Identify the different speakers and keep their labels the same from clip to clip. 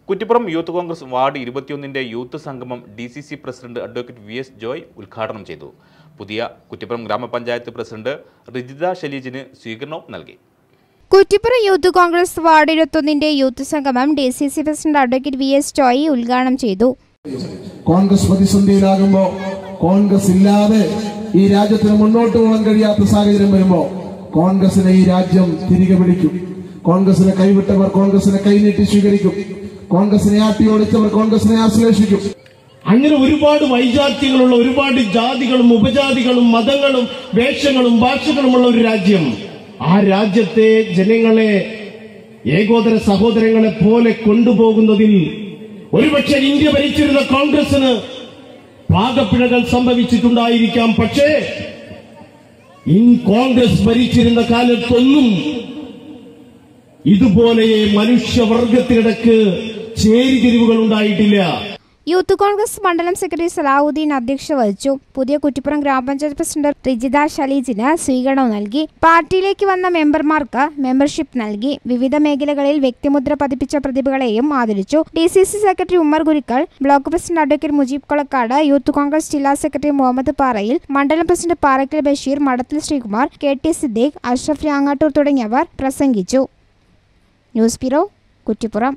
Speaker 1: Kuttippuram Youth Congress ward ഇരുപത്തിയൊന്നിന്റെ youth സംഗമം D C C president advocate V S Joy ഉദ്ഘാടനം ചെയ്തു പുതിയ കുറ്റിപ്പുറം ഗ്രാമപഞ്ചായത്ത് പ്രസിഡന്റ് റിജിത ഷലീജിന് സ്വീകരണവും നൽകി
Speaker 2: കുറ്റിപ്പുറം യൂത്ത് കോൺഗ്രസ് വാർഡ് ഇരുപത്തൊന്നിന്റെ യൂത്ത് സംഗമം D C C president advocate V S Joy ഉദ്ഘാടനം ചെയ്തു
Speaker 3: കോൺഗ്രസ് പ്രതിസന്ധിയിലാകുമ്പോ കോൺഗ്രസ് ഇല്ലാതെ ഈ രാജ്യത്തിന് മുന്നോട്ട് പോകാൻ കഴിയാത്ത സാഹചര്യം വരുമ്പോ കോൺഗ്രസിനെ ഈ രാജ്യം തിരികെ പിടിക്കും കോൺഗ്രസിനെ കൈവിട്ടവർ കോൺഗ്രസിനെ കൈനീട്ടി സ്വീകരിക്കും കോൺഗ്രസിനെ ആട്ടി ഓടിച്ചവർ കോൺഗ്രസിനെ ആശ്ലേഷിക്കും
Speaker 4: അങ്ങനെ ഒരുപാട് വൈജാത്യങ്ങളുള്ള ഒരുപാട് ജാതികളും ഉപജാതികളും മതങ്ങളും വേഷങ്ങളും ഭാഷകളുമുള്ള ഒരു രാജ്യം ആ രാജ്യത്തെ ജനങ്ങളെ ഏകോദര സഹോദരങ്ങളെ പോലെ കൊണ്ടുപോകുന്നതിൽ ഒരുപക്ഷെ ഇന്ത്യ ഭരിച്ചിരുന്ന കോൺഗ്രസിന് പാകപ്പിഴകൾ സംഭവിച്ചിട്ടുണ്ടായിരിക്കാം പക്ഷേ ഇൻ കോൺഗ്രസ് ഭരിച്ചിരുന്ന കാലത്തൊന്നും ഇതുപോലെ മനുഷ്യവർഗത്തിനിടക്ക് ചേരിതിരിവുകൾ ഉണ്ടായിട്ടില്ല
Speaker 2: യൂത്ത് കോൺഗ്രസ് മണ്ഡലം സെക്രട്ടറി സലാഹുദ്ദീൻ അധ്യക്ഷത വഹിച്ചു പുതിയ കുറ്റിപ്പുറം ഗ്രാമപഞ്ചായത്ത് പ്രസിഡന്റ് റിജിത ഷലീജിന് സ്വീകരണം നൽകി പാർട്ടിയിലേക്ക് വന്ന മെമ്പർമാർക്ക് മെമ്പർഷിപ്പ് നൽകി വിവിധ മേഖലകളിൽ വ്യക്തിമുദ്ര പതിപ്പിച്ച പ്രതിഭകളെയും ആദരിച്ചു D C C secretary Ummer Gurikkal block president advocate Mujeeb Kolakkad Youth Congress ജില്ലാ സെക്രട്ടറി മുഹമ്മദ് പാറയിൽ മണ്ഡലം president Parakkal Basheer Madathil Sreekumar K T Siddique Ashraf Rangattoor തുടങ്ങിയവർ പ്രസംഗിച്ചു ന്യൂസ് ബ്യൂറോ കുറ്റിപ്പുറം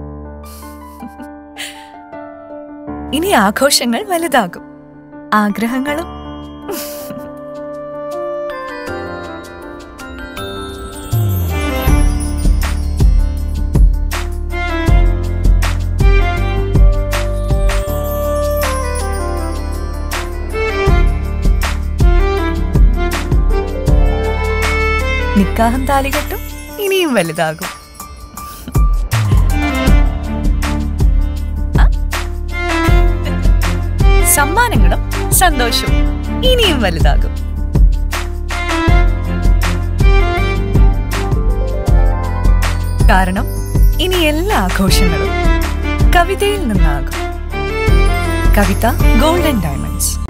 Speaker 5: ഇനി ആഘോഷങ്ങൾ വലുതാകും ആഗ്രഹങ്ങളും നിക്കാഹം താലികെട്ടും ഇനിയും വലുതാകും സമ്മാനങ്ങളും സന്തോഷവും ഇനിയും വലുതാകും കാരണം ഇനി എല്ലാ ആഘോഷങ്ങളും കവിതയിൽ നിന്നാകും കവിത ഗോൾഡൻ ഡയമണ്ട്സ്